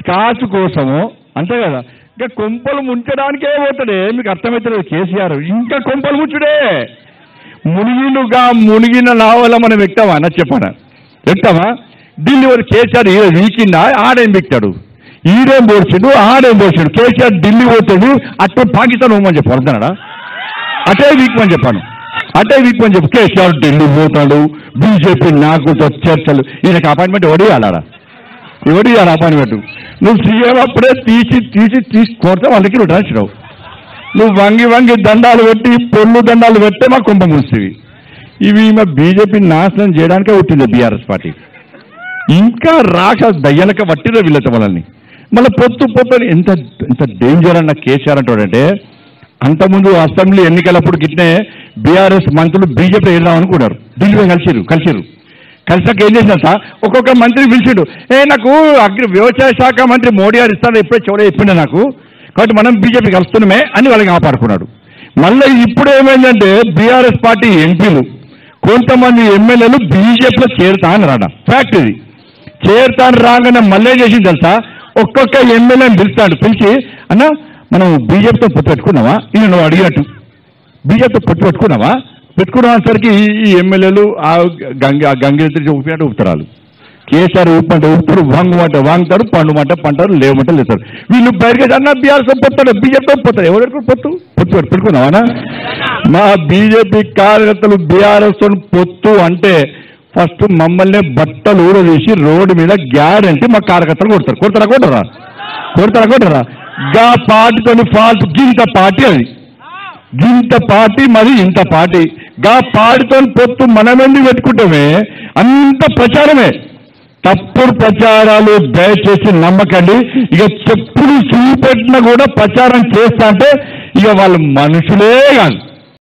కాసు కోసము అంతే కదా ఇంకా కొంపలు ముంచడానికే పోతాడే మీకు అర్థమవుతుంది కేసీఆర్ ఇంకా కొంపలు ముంచుడే మునిగినుగా మునిగిన నావల మనం ఎక్తామా అన్న చెప్పాను ఎక్తామా ఢిల్లీ వరకు కేసీఆర్ ఈడ వీకిందా ఆడేం బిక్తాడు ఈడేం పోర్చిండు ఆడేం పోర్చిండు కేసీఆర్ ఢిల్లీ పోతాడు అట్టే పాకిస్తాన్ పోమని చెప్పు అర్థనాడా అటే వీక్మని చెప్పాను అటే వీక్మని చెప్పు కేసీఆర్ ఢిల్లీ పోతాడు బీజేపీ నాకు చర్చలు ఈయనకి అపాయింట్మెంట్ ఎవడు ఇవ్వాలా ఎవడు ఇవ్వాలి అపాయింట్మెంట్ నువ్వు సీఎం అప్పుడే తీసి తీసి తీసి కొడితే వాళ్ళకి నువ్వు రాసినావు నువ్వు వంగి వంగి దండాలు పెట్టి పొల్లు దండాలు పెడితే మా కుంభం ముస్తుంది ఇవి మా బీజేపీ నాశనం చేయడానికే వచ్చింది బీఆర్ఎస్ పార్టీ ఇంకా రాక దయ్యాలక పట్టిన వీళ్ళతో మనల్ని మళ్ళీ పొత్తు పొత్తు అని ఎంత ఎంత డేంజర్ అన్న కేసీఆర్ అంటాడంటే అంతకుముందు అసెంబ్లీ ఎన్నికలప్పుడు గిట్నే బీఆర్ఎస్ మంత్రులు బీజేపీ వెళ్దాం అనుకున్నారు ఢిల్లీ కలిసిరు కలిసిరు కలిసాక ఏం చేసినంత ఒక్కొక్క మంత్రి పిలిచిండు ఏ నాకు అగ్రి వ్యవసాయ శాఖ మంత్రి మోడీ గారు ఇస్తాను ఎప్పుడే చివరే చెప్పిండే నాకు కాబట్టి మనం బీజేపీ కలుస్తున్నామే అని వాళ్ళకి కాపాడుకున్నాడు మళ్ళీ ఇప్పుడు ఏమైందంటే బీఆర్ఎస్ పార్టీ ఎంపీలు కొంతమంది ఎమ్మెల్యేలు బీజేపీలో చేరుతా అని రాడ ఫ్యాక్ట్ ఇది చేరుతాను రాగానే మళ్ళీ ఏం చేసింది తెలుసా ఒక్కొక్క ఎమ్మెల్యేని పిలుస్తాడు పిలిచి అన్న మనం బీజేపీతో పొత్తు పెట్టుకున్నావా ఈయన నువ్వు అడిగినట్టు బీజేపీతో పొత్తు పెట్టుకున్నావా పెట్టుకున్నసరికి ఈ ఈ ఎమ్మెల్యేలు ఆ గంగ ఆ గంగేత్రి ఊపినట్టు ఊపుతారు కేసీఆర్ ఊపంటే ఊపుతారు వాంగుమంటే వాంగుతారు పండుమంటే పంటారు లేవమంటే లేస్తారు వీళ్ళు బయటకి అన్న బీఆర్ఎస్ పొత్తాడు బీజేపీ పొత్తాడు ఎవరు పొత్తు పొత్తు పెట్టు- పెట్టుకున్నావానా మా బీజేపీ కార్యకర్తలు బీఆర్ఎస్ పొత్తు అంటే ఫస్ట్ మమ్మల్ని బట్టలు ఊరదీసి రోడ్డు మీద గ్యారంటీ మా కార్యకర్తలు కొడతారు కొడతారా కొట్టరా కొడతారా కొట్టరా గా పార్టీతో ఫాల్ట్ గింత పార్టీ అది గింత పార్టీ మరి ఇంత పార్టీ గా పార్టీతో పొత్తు మనమెంది పెట్టుకుంటామే అంత ప్రచారమే తప్పుడు ప్రచారాలు దయచేసి నమ్మకండి ఇక చెప్పులు చూపెట్టినా కూడా ప్రచారం చేస్తా అంటే ఇక వాళ్ళు మనుషులే కాదు